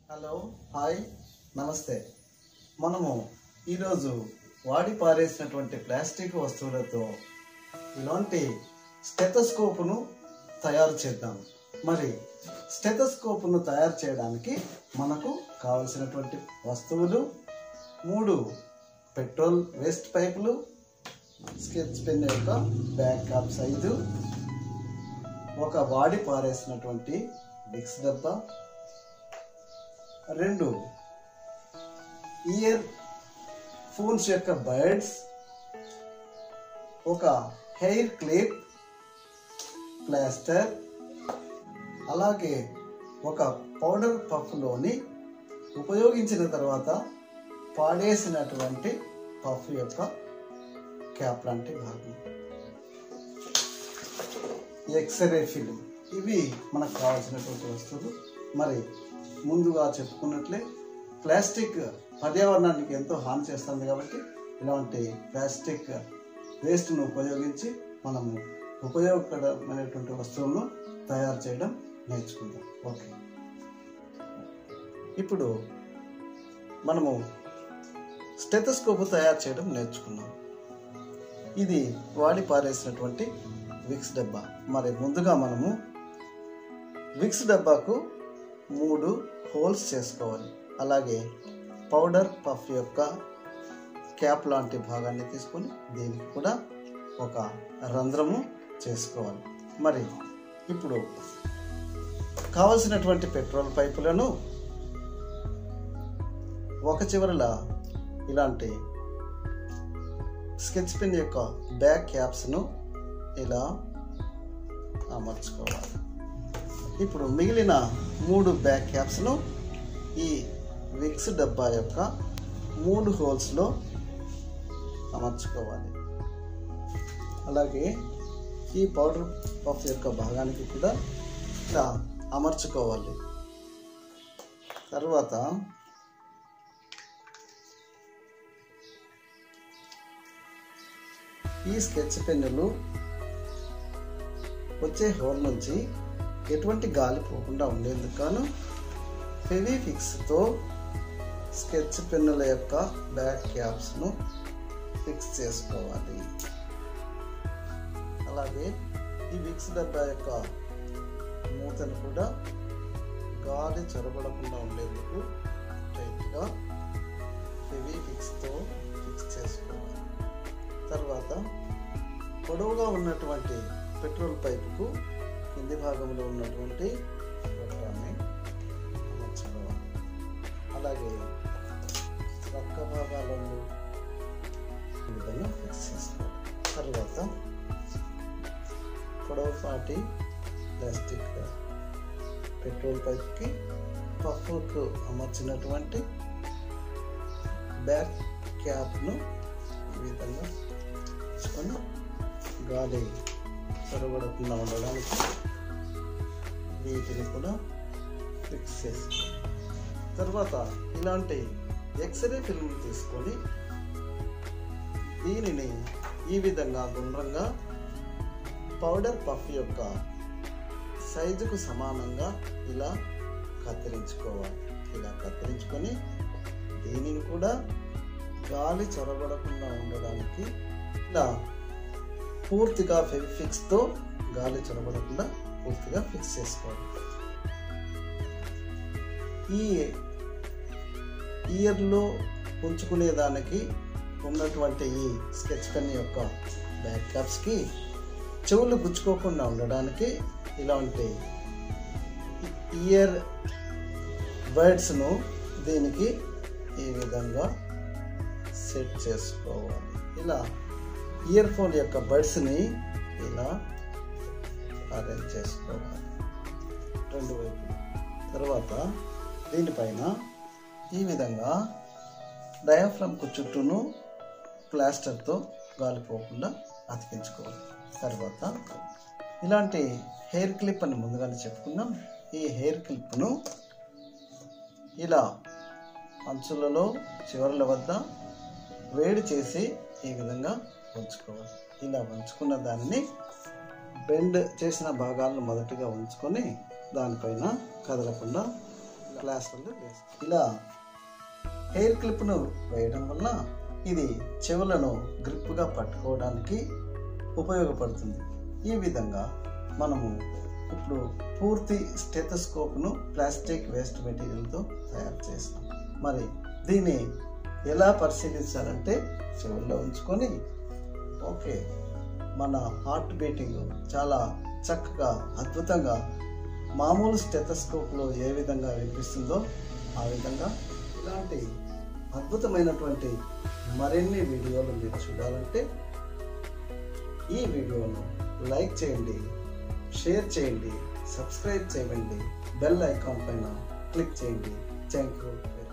hello hi నమస్తే మనము ఈరోజు వాడి పారేసినటువంటి ప్లాస్టిక్ వస్తువులతో ఇలాంటి స్టెథోస్కోపును తయారు చేద్దాం మరి స్టెథోస్కోపును తయారు చేయడానికి మనకు కావలసినటువంటి వస్తువులు మూడు పెట్రోల్ వేస్ట్ పైపులు స్కెచ్ పెన్ యొక్క బ్యాక్ కాప్స్ ఐదు ఒక వాడి పారేసినటువంటి విక్స్ డబ్బా రెండు ఇయర్ ఫోన్స్ యొక్క బర్డ్స్ ఒక హెయిర్ క్లిప్ ప్లాస్టర్ అలాగే ఒక పౌడర్ పఫ్లోని ఉపయోగించిన తర్వాత పాడేసినటువంటి పఫ్ యొక్క క్యాప్ లాంటి భాగం ఎక్స్రే ఫిల్మ్ ఇవి మనకు కావాల్సినటువంటి వస్తువులు మరి ముందుగా చెప్పుకున్నట్లే ప్లాస్టిక్ పర్యావరణానికి ఎంతో హాని చేస్తుంది కాబట్టి ఇలాంటి ప్లాస్టిక్ వేస్ట్ను ఉపయోగించి మనము ఉపయోగకరమైనటువంటి వస్తువులను తయారు చేయడం నేర్చుకుందాం ఓకే ఇప్పుడు మనము స్టెథోస్కోప్ తయారు చేయడం నేర్చుకున్నాం ఇది వాడి పారేసినటువంటి విక్స్ డబ్బా మరి ముందుగా మనము విక్స్ డబ్బాకు మూడు హోల్స్ చేసుకోవాలి అలాగే పౌడర్ పఫ్ యొక్క క్యాప్ లాంటి భాగాన్ని తీసుకొని దీనికి కూడా ఒక రంధ్రము చేసుకోవాలి మరి ఇప్పుడు కావలసినటువంటి పెట్రోల్ పైపులను ఒక చివరల ఇలాంటి స్కెచ్ పెన్ యొక్క బ్యాక్ క్యాప్స్ను ఇలా అమర్చుకోవాలి ఇప్పుడు మిగిలిన మూడు బ్యాక్ క్యాప్స్ను ఈ విక్స్ డబ్బా యొక్క మూడు హోల్స్లో అమర్చుకోవాలి అలాగే ఈ పౌడర్ పఫ్ యొక్క భాగానికి కూడా ఇలా అమర్చుకోవాలి తర్వాత ఈ స్కెచ్ పెన్నులు వచ్చే హోల్ నుంచి ఎటువంటి గాలి పోకుండా ఉండేందుకు గాను ఫెవిఫిక్స్తో స్కెచ్ పెన్నుల యొక్క బ్యాక్ క్యాప్స్ను ఫిక్స్ చేసుకోవాలి అలాగే ఈ విక్స్ డబ్బా యొక్క మూతను కూడా గాలి చొరబడకుండా ఉండేందుకు టైట్గా ఫెవిఫిక్స్తో ఫిక్స్ చేసుకోవాలి తర్వాత పొడవుగా ఉన్నటువంటి పెట్రోల్ పైపుకు కింది భాగంలో ఉన్నటువంటి గొట్టాన్ని అమర్చుకోవాలి అలాగే పక్క భాగాలలో ఈ విధంగా ఫిక్స్ చేసుకోవాలి తర్వాత పొడవుపాటి ప్లాస్టిక్ పెట్రోల్ పైప్కి పఫ్కు అమర్చినటువంటి బ్యాక్ క్యాప్ను ఈ విధంగా ఉంచుకొని గాలి చొరబడకుండా ఉండడానికి వీటిని కూడా ఫిక్స్ చేసుకోవాలి తర్వాత ఇలాంటి ఎక్స్రే ఫిల్మ్ తీసుకొని దీనిని ఈ విధంగా గుండ్రంగా పౌడర్ పఫ్ యొక్క సైజుకు సమానంగా ఇలా కత్తిరించుకోవాలి ఇలా కత్తిరించుకొని దీనిని కూడా గాలి చొరబడకుండా ఉండడానికి ఇలా పూర్తిగా ఫిక్స్తో గాలి చొరబడకుండా పూర్తిగా ఫిక్స్ చేసుకోవాలి ఈ ఇయర్లో ఉంచుకునే దానికి ఉన్నటువంటి ఈ స్కెచ్ పెన్ యొక్క బ్యాక్ క్యాప్స్కి చెవులు గుచ్చుకోకుండా ఉండడానికి ఇలాంటి ఇయర్ బర్డ్స్ను దీనికి ఈ విధంగా సెట్ చేసుకోవాలి ఇలా ఇయర్ ఫోన్ యొక్క బడ్స్ని ఇలా అరేంజ్ చేసుకోవాలి రెండు వైపులు తర్వాత దీనిపైన ఈ విధంగా డయాఫ్రమ్కు చుట్టూను ప్లాస్టర్తో గాలిపోకుండా అతికించుకోవాలి తర్వాత ఇలాంటి హెయిర్ క్లిప్ అని ముందుగానే చెప్పుకున్నాం ఈ హెయిర్ క్లిప్ను ఇలా అంచులలో చివరల వద్ద వేడి చేసి ఈ విధంగా ఉంచుకోవాలి ఇలా ఉంచుకున్న దానిని బెండ్ చేసిన భాగాలను మొదటిగా ఉంచుకొని దానిపైన కదలకుండా ఇలా ప్లాస్టర్లు వేస్తాం ఇలా హెయిర్ క్లిప్ను వేయడం వలన ఇది చెవులను గ్రిప్గా పట్టుకోవడానికి ఉపయోగపడుతుంది ఈ విధంగా మనము ఇప్పుడు పూర్తి స్టెథోస్కోప్ను ప్లాస్టిక్ వేస్ట్ మెటీరియల్తో తయారు చేస్తాం మరి దీన్ని ఎలా పరిశీలించాలంటే చెవుల్లో ఉంచుకొని ఓకే మన హార్ట్ బీటింగ్ చాలా చక్కగా అద్భుతంగా మామూలు స్టెథోస్కోప్లో ఏ విధంగా వినిపిస్తుందో ఆ విధంగా ఇలాంటి అద్భుతమైనటువంటి మరిన్ని వీడియోలు మీరు చూడాలంటే ఈ వీడియోను లైక్ చేయండి షేర్ చేయండి సబ్స్క్రైబ్ చేయండి బెల్ ఐకాన్ పైన క్లిక్ చేయండి థ్యాంక్ యూ